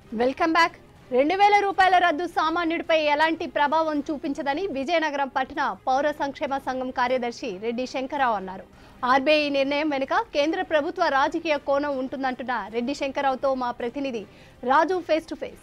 welcome back రెండు వేల రూపాయల రద్దు సామాన్యుడిపై ఎలాంటి ప్రభావం చూపించదని విజయనగరం పట్టణ పౌర సంక్షేమ సంఘం కార్యదర్శి రెడ్డి శంకరరావు అన్నారు ఆర్బీఐ నిర్ణయం వెనుక కేంద్ర ప్రభుత్వ రాజకీయ కోణం ఉంటుందంటున్న రెడ్డి శంకరరావుతో మా ప్రతినిధి రాజు ఫేస్ టు ఫేస్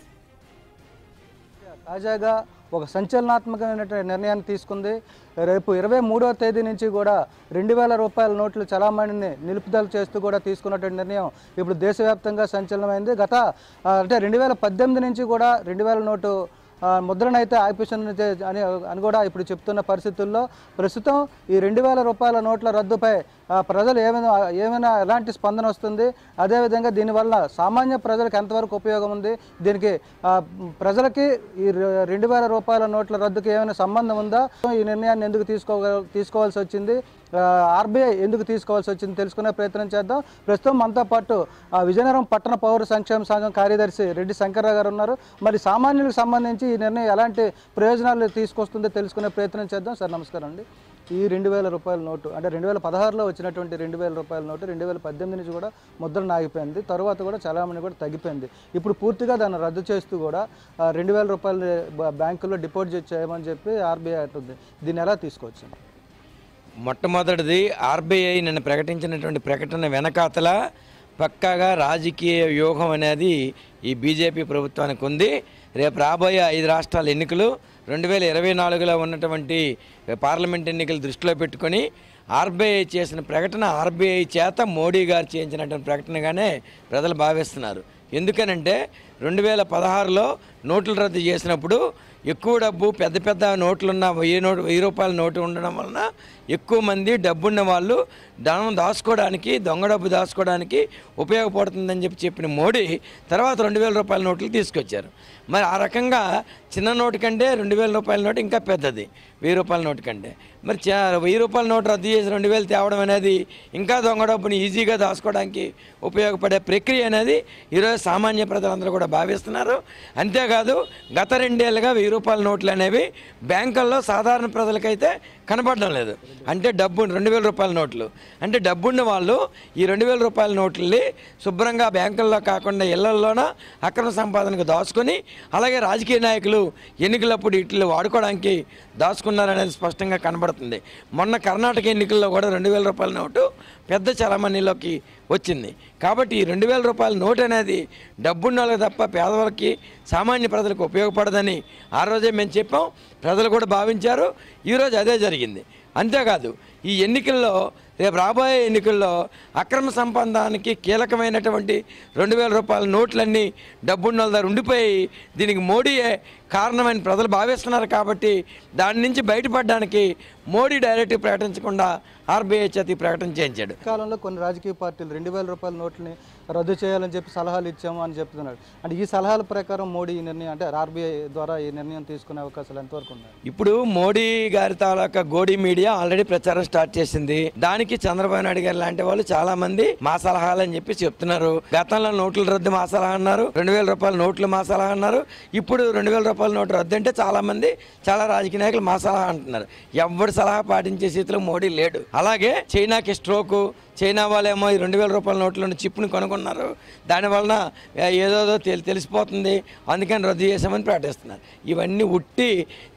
తాజాగా ఒక సంచలనాత్మకమైనటువంటి నిర్ణయాన్ని తీసుకుంది రేపు ఇరవై మూడవ తేదీ నుంచి కూడా రెండు వేల రూపాయల నోట్లు చలామణిని నిలుపుదల చేస్తూ కూడా తీసుకున్నటువంటి నిర్ణయం ఇప్పుడు దేశవ్యాప్తంగా సంచలనమైంది గత ఆ, అంటే రెండు వేల పద్దెనిమిది నుంచి కూడా రెండు వేల నోటు ఆ, ముద్రనైతే ఆపేషన్ అని అని కూడా ఇప్పుడు చెప్తున్న పరిస్థితుల్లో ప్రస్తుతం ఈ రెండు వేల రూపాయల నోట్ల రద్దుపై ఆ, ప్రజలు ఏమైనా ఏమైనా ఎలాంటి స్పందన వస్తుంది అదేవిధంగా దీనివల్ల సామాన్య ప్రజలకు ఎంతవరకు ఉపయోగం ఉంది దీనికి ఆ, ప్రజలకి ఈ రె- రెండు వేల రూపాయల నోట్ల రద్దుకి ఏమైనా సంబంధం ఉందా ఈ నిర్ణయాన్ని ఎందుకు తీసుకో తీసుకోవాల్సి వచ్చింది ఆర్బీఐ ఎందుకు తీసుకోవాల్సి వచ్చింది తెలుసుకునే ప్రయత్నం చేద్దాం ప్రస్తుతం మనతో పాటు ఆ, విజయనగరం పట్టణ పౌర సంక్షేమ సంఘం కార్యదర్శి రెడ్డి శంకర్రావు గారు ఉన్నారు మరి సామాన్యులకు సంబంధించి ఈ నిర్ణయం ఎలాంటి ప్రయోజనాలు తీసుకొస్తుందో తెలుసుకునే ప్రయత్నం చేద్దాం సార్ నమస్కారం అండి ఈ రెండు వేల రూపాయల నోటు అంటే రెండు వేల పదహారులో వచ్చినటువంటి రెండు వేల రూపాయల నోటు రెండు వేల పద్దెనిమిది నుంచి కూడా ముద్రణ ఆగిపోయింది తర్వాత కూడా చలామణి కూడా తగ్గిపోయింది ఇప్పుడు పూర్తిగా దాన్ని రద్దు చేస్తూ కూడా ఆ, రెండు వేల రూపాయలు బ- బ్యాంకుల్లో డిపాజిట్ చేయమని చెప్పి ఆర్బీఐ అంటుంది దీన్ని ఎలా తీసుకొచ్చింది మొట్టమొదటిది ఆర్బీఐ నిన్న ప్రకటించినటువంటి ప్రకటన వెనకాతల పక్కాగా రాజకీయ వ్యూహం అనేది ఈ బీజేపీ ప్రభుత్వానికి ఉంది రేపు రాబోయే ఐదు రాష్ట్రాల ఎన్నికలు రెండు వేల ఇరవై నాలుగులో ఉన్నటువంటి పార్లమెంట్ ఎన్నికలు దృష్టిలో పెట్టుకొని ఆర్బీఐ చేసిన ప్రకటన ఆర్బీఐ చేత మోడీ గారు చేయించినటువంటి ప్రకటనగానే ప్రజలు భావిస్తున్నారు ఎందుకనంటే రెండు వేల పదహారులో నోట్ల రద్దు చేసినప్పుడు ఎక్కువ డబ్బు పెద్ద పెద్ద నోట్లున్న వెయ్యి నోటు వెయ్యి రూపాయల నోటు ఉండడం వలన ఎక్కువ మంది డబ్బున్న వాళ్ళు ధనం దాచుకోవడానికి దొంగ డబ్బు దాచుకోవడానికి ఉపయోగపడుతుందని చెప్పి చెప్పిన మోడీ తర్వాత రెండు వేల రూపాయల నోట్లు తీసుకొచ్చారు మరి ఆ రకంగా చిన్న నోటు కంటే రెండు వేల రూపాయల నోటు ఇంకా పెద్దది వెయ్యి రూపాయల నోటు కంటే మరి చా- వెయ్యి రూపాయల నోటు రద్దు చేసి రెండు వేలు తేవడం అనేది ఇంకా దొంగ డబ్బుని ఈజీగా దాచుకోవడానికి ఉపయోగపడే ప్రక్రియ అనేది ఈరోజు సామాన్య ప్రజలందరూ కూడా భావిస్తున్నారు అంతేకాదు గత రెండేళ్లుగా వెయ్యి రూపాయల నోట్లు అనేవి బ్యాంకుల్లో సాధారణ ప్రజలకైతే కనపడడం లేదు అంటే డబ్బు రెండు వేల రూపాయల నోట్లు అంటే డబ్బున్న వాళ్ళు ఈ రెండు వేల రూపాయల నోట్లని శుభ్రంగా బ్యాంకుల్లో కాకుండా ఇళ్లల్లోన అక్రమ సంపాదనకు దాచుకొని అలాగే రాజకీయ నాయకులు ఎన్నికలప్పుడు వీటిని వాడుకోవడానికి దాచుకున్నారనేది స్పష్టంగా కనబడుతుంది మొన్న కర్ణాటక ఎన్నికల్లో కూడా రెండు వేల రూపాయల నోటు పెద్ద చలమణిలోకి వచ్చింది కాబట్టి ఈ రెండు వేల రూపాయల నోటు అనేది డబ్బున్న వాళ్ళకి తప్ప పేదవాళ్ళకి సామాన్య ప్రజలకు ఉపయోగపడదని ఆ రోజే మేము చెప్పాం ప్రజలు కూడా భావించారు ఈరోజు అదే జరిగింది అంతేకాదు ఈ ఎన్నికల్లో రేపు రాబోయే ఎన్నికల్లో అక్రమ సంబంధానికి కీలకమైనటువంటి రెండు వేల రూపాయల నోట్లన్నీ డబ్బున్న వాళ్ళ దగ్గర ఉండిపోయి దీనికి మోడీయే కారణమని ప్రజలు భావిస్తున్నారు కాబట్టి దాని నుంచి బయటపడడానికి మోడీ డైరెక్ట్ ప్రకటించకుండా ఆర్బీఐ చేతి ప్రకటన చేయించాడు ఈ కాలంలో కొన్ని రాజకీయ పార్టీలు రెండు వేల రూపాయల నోట్లని రద్దు చేయాలని చెప్పి సలహాలు ఇచ్చాము అని చెప్తున్నాడు అంటే ఈ సలహాల ప్రకారం మోడీ ఈ నిర్ణయం అంటే ఆర్బీఐ ద్వారా ఈ నిర్ణయం తీసుకునే అవకాశాలు ఎంతవరకు ఉన్నాయి ఇప్పుడు మోడీ గారి తాలూకా గోడి మీడియా ఆల్రెడీ ప్రచారం స్టార్ట్ చేసింది దానికి చంద్రబాబు నాయుడు గారు లాంటి వాళ్ళు చాలా మంది మా సలహాలు అని చెప్పి చెప్తున్నారు గతంలో నోట్ల రద్దు మా సలహా అన్నారు రెండు వేల రూపాయల నోట్లు మా సలహా అన్నారు ఇప్పుడు రెండు వేల రూపాయల నోటు రద్దు అంటే చాలా మంది చాలా రాజకీయ నాయకులు మా సలహా అంటున్నారు ఎవరి సలహా పాటించే స్థితిలో మోడీ లేడు అలాగే చైనాకి స్ట్రోకు చైనా వాళ్ళేమో ఈ రెండు వేల రూపాయల నోట్ల చిప్ని కొనుక్కున్నారు దానివలన ఏ- ఏదోదో తెలి తెలిసిపోతుంది అందుకని రద్దు చేసామని ప్రకటిస్తున్నారు ఇవన్నీ ఉట్టి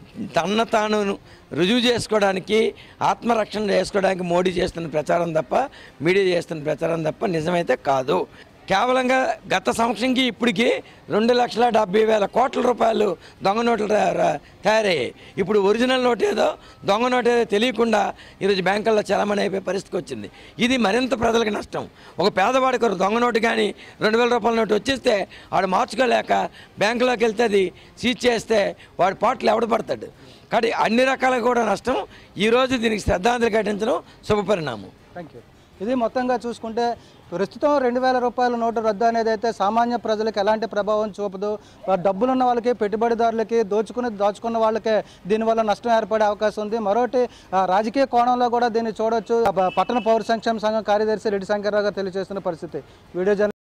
తన తాను రుజువు చేసుకోవడానికి ఆత్మరక్షణ చేసుకోవడానికి మోడీ చేస్తున్న ప్రచారం తప్ప మీడియా చేస్తున్న ప్రచారం తప్ప నిజమైతే కాదు కేవలంగా గత సంవత్సరంకి ఇప్పటికి రెండు లక్షల డెబ్బై వేల కోట్ల రూపాయలు దొంగ నోట్లు రా- రా- తయారయ్యాయి ఇప్పుడు ఒరిజినల్ నోట్ ఏదో దొంగ నోట్ ఏదో తెలియకుండా ఈరోజు బ్యాంకుల్లో చలామణి అయిపోయే పరిస్థితికి వచ్చింది ఇది మరింత ప్రజలకు నష్టం ఒక పేదవాడికి ఒక దొంగ నోటు కానీ రెండు వేల రూపాయల నోటు వచ్చేస్తే వాడు మార్చుకోలేక బ్యాంకులోకి వెళ్తే అది సీజ్ చేస్తే వాడి పాటలు ఎవడు పడతాడు కాబట్టి అన్ని రకాలుగా కూడా నష్టం ఈరోజు దీనికి శ్రద్ధాంజలి ఘటించడం శుభపరిణామం థ్యాంక్ యూ ఇది మొత్తంగా చూసుకుంటే ప్రస్తుతం రెండు వేల రూపాయల నోటు రద్దు అనేది అయితే సామాన్య ప్రజలకు ఎలాంటి ప్రభావం చూపదు ఆ డబ్బులున్న వాళ్ళకి పెట్టుబడిదారులకి దోచుకుని దాచుకున్న వాళ్ళకే దీనివల్ల నష్టం ఏర్పడే అవకాశం ఉంది మరొకటి ఆ, రాజకీయ కోణంలో కూడా దీన్ని చూడొచ్చు ఆ, పట్టణ పౌర సంక్షేమ సంఘం కార్యదర్శి రెడ్డి శంకర్రావు గారు తెలియజేస్తున్న పరిస్థితి వీడియో జర్నలిస్ట్